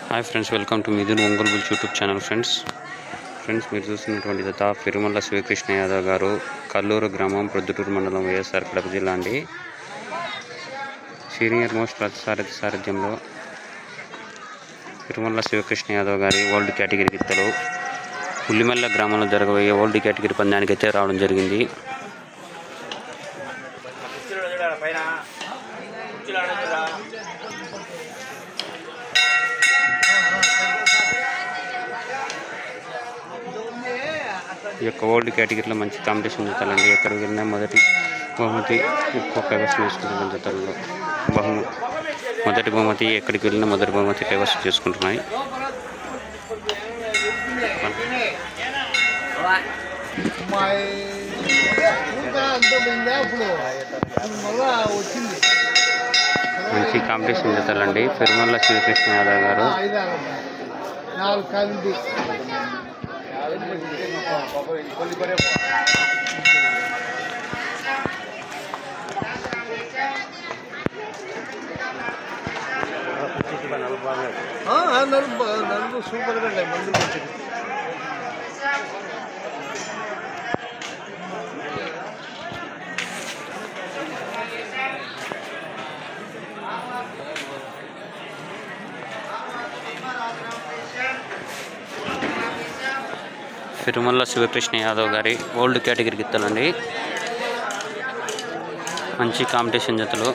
hi friends welcome to Mithun Ongole bulls YouTube channel friends friends మీరు చూస్తున్నటువంటి దత్త ఫిరుమల్ల శివకృష్ణ యాదవ్ గారు కల్లూరు గ్రామం ప్రొద్దుటూరు మండలం వైఎస్ఆర్ కడప జిల్లా అండి సీనియర్ మోస్ట్ రథసారథి సారథ్యంలో తిరుమల శివకృష్ణ యాదవ్ గారి వరల్డ్ కేటగిరీ గిత్తలు ఉల్లిమెల్ల గ్రామంలో జరగబోయే వరల్డ్ కేటగిరీ పందానికి అయితే రావడం జరిగింది పైన కుర్చీలో ఆడొచ్చురా ఈ యొక్క వరల్డ్ కేటగిరీలో మంచి కాంపిటీషన్ జరుగుతాయండి ఎక్కడ వెళ్ళినా మొదటి బహుమతి ఎక్కువ కైవసం చేసుకుంటున్న జతల్లో బహు మొదటి బహుమతి ఎక్కడికి వెళ్ళినా మొదటి బహుమతి కైవసం చేసుకుంటున్నాయి మా ఇంకా అంత పోయిందా అప్పుడు మళ్ళా వచ్చింది మంచి కాంపిటీషన్ జతలండి ఫిర్మల్ల శ్రీకృష్ణ యాదవ్ గారు ఐదారు నాలుగు కలిపి నలుపు నలుపు సూపర్గా ఉన్నాయి మందులు వచ్చింది ఫిరుమల్ల శివకృష్ణ యాదవ్ గారి వరల్డ్ కేటగిరీ గిత్తలండి మంచి కాంపిటీషన్ జతలు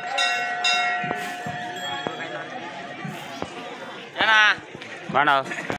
ఏనా బాగా